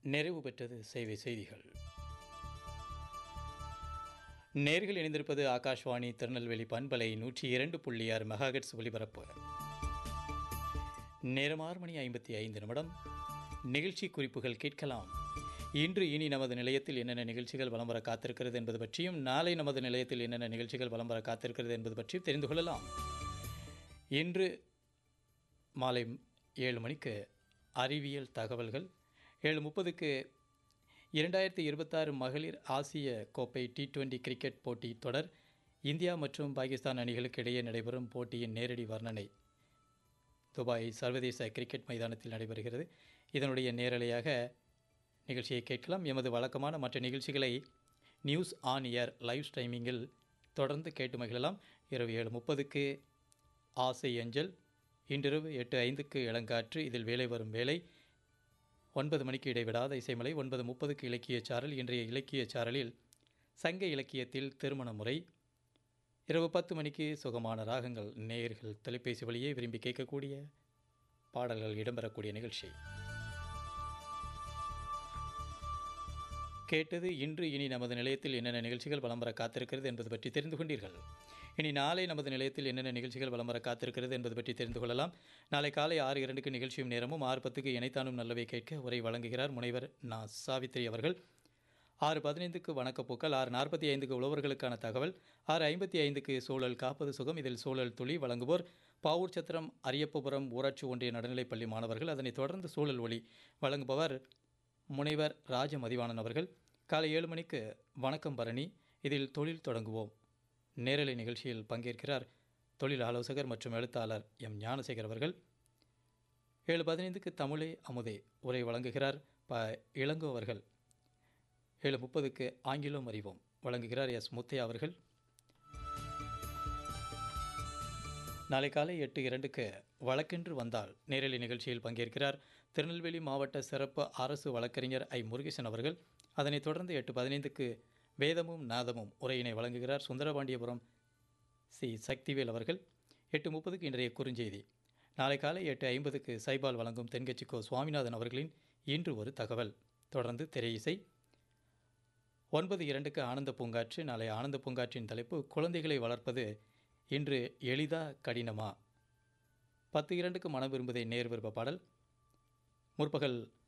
நிறைவு பெற்றது சேவை செய்திகள் நேர்கள் இணைந்திருப்பது ஆகாஷ்வாணி திருநெல்வேலி பண்பலை நூற்றி இரண்டு புள்ளி ஆறு மெகாஹெட்ஸ் ஒலிபரப்பு நேரம் ஆறு மணி ஐம்பத்தி ஐந்து நிமிடம் நிகழ்ச்சி குறிப்புகள் கேட்கலாம் இன்று இனி நமது நிலையத்தில் என்னென்ன நிகழ்ச்சிகள் வலம் வர காத்திருக்கிறது என்பது பற்றியும் நாளை நமது நிலையத்தில் என்னென்ன நிகழ்ச்சிகள் வலம் வர காத்திருக்கிறது என்பது பற்றியும் தெரிந்து கொள்ளலாம் இன்று மாலை ஏழு மணிக்கு அறிவியல் தகவல்கள் ஏழு முப்பதுக்கு இரண்டாயிரத்தி இருபத்தாறு மகளிர் ஆசிய கோப்பை டி டுவெண்டி கிரிக்கெட் போட்டி தொடர் இந்தியா மற்றும் பாகிஸ்தான் அணிகளுக்கு இடையே நடைபெறும் போட்டியின் நேரடி வர்ணனை துபாய் சர்வதேச கிரிக்கெட் மைதானத்தில் நடைபெறுகிறது இதனுடைய நேரலையாக நிகழ்ச்சியை கேட்கலாம் எமது வழக்கமான மற்ற நிகழ்ச்சிகளை நியூஸ் ஆன் ஏர் லைவ் ஸ்ட்ரீமிங்கில் தொடர்ந்து கேட்டு மகிழலாம் இரவு ஏழு முப்பதுக்கு ஆசை அஞ்சல் இன்றிரவு எட்டு ஐந்துக்கு இளங்காற்று இதில் வேலை வரும் வேலை ஒன்பது மணிக்கு இடைவிடாத இசைமலை ஒன்பது முப்பதுக்கு இலக்கியச் சாரல் இன்றைய இலக்கியச் சாரலில் சங்க இலக்கியத்தில் திருமண முறை இரவு பத்து மணிக்கு சுகமான ராகங்கள் நேயர்கள் தொலைபேசி வழியே விரும்பி கேட்கக்கூடிய பாடல்கள் இடம்பெறக்கூடிய நிகழ்ச்சி கேட்டது இன்று இனி நமது நிலையத்தில் என்னென்ன நிகழ்ச்சிகள் வலம் வர காத்திருக்கிறது என்பது பற்றி தெரிந்து கொண்டீர்கள் இனி நாளை நமது நிலையத்தில் என்னென்ன நிகழ்ச்சிகள் வலம் வர காத்திருக்கிறது என்பது பற்றி தெரிந்து கொள்ளலாம் நாளை காலை ஆறு இரண்டுக்கு நிகழ்ச்சியும் நேரமும் ஆறு பத்துக்கு இணைத்தானும் நல்லவை கேட்க உரை வழங்குகிறார் முனைவர் நா சாவித்திரி அவர்கள் ஆறு பதினைந்துக்கு வணக்கப்பூக்கள் ஆறு நாற்பத்தி ஐந்துக்கு உழவர்களுக்கான தகவல் ஆறு ஐம்பத்தி ஐந்துக்கு சூழல் காப்பது சுகம் இதில் சூழல் துளி வழங்குவோர் பாவூர் சத்திரம் அரியப்பபுரம் ஊராட்சி ஒன்றிய நடுநிலைப்பள்ளி மாணவர்கள் அதனைத் தொடர்ந்து சூழல் ஒளி வழங்குபவர் முனைவர் ராஜ மதிவாணன் அவர்கள் காலை ஏழு மணிக்கு வணக்கம் பரணி இதில் தொழில் தொடங்குவோம் நேரலை நிகழ்ச்சியில் பங்கேற்கிறார் தொழில் ஆலோசகர் மற்றும் எழுத்தாளர் எம் ஞானசேகர் அவர்கள் ஏழு பதினைந்துக்கு தமிழே அமுதே உரை வழங்குகிறார் ப இளங்கோ அவர்கள் ஏழு முப்பதுக்கு ஆங்கிலம் அறிவோம் வழங்குகிறார் எஸ் முத்தையா அவர்கள் நாளை காலை எட்டு இரண்டுக்கு வழக்கென்று வந்தால் நேரலை நிகழ்ச்சியில் பங்கேற்கிறார் திருநெல்வேலி மாவட்ட சிறப்பு அரசு வழக்கறிஞர் ஐ முருகேசன் அவர்கள் அதனைத் தொடர்ந்து எட்டு பதினைந்துக்கு வேதமும் நாதமும் உரையினை வழங்குகிறார் சுந்தரபாண்டியபுரம் சி சக்திவேல் அவர்கள் எட்டு முப்பதுக்கு இன்றைய குறுஞ்செய்தி நாளை காலை எட்டு ஐம்பதுக்கு சைபால் வழங்கும் தென்கட்சிக்கோ சுவாமிநாதன் அவர்களின் இன்று ஒரு தகவல் தொடர்ந்து திரையிசை ஒன்பது இரண்டுக்கு ஆனந்த பூங்காற்று நாளை ஆனந்த பூங்காற்றின் தலைப்பு குழந்தைகளை வளர்ப்பது இன்று எளிதா கடினமா பத்து இரண்டுக்கு மனம் விரும்புதை நேர் விருப்ப பாடல் முற்பகல்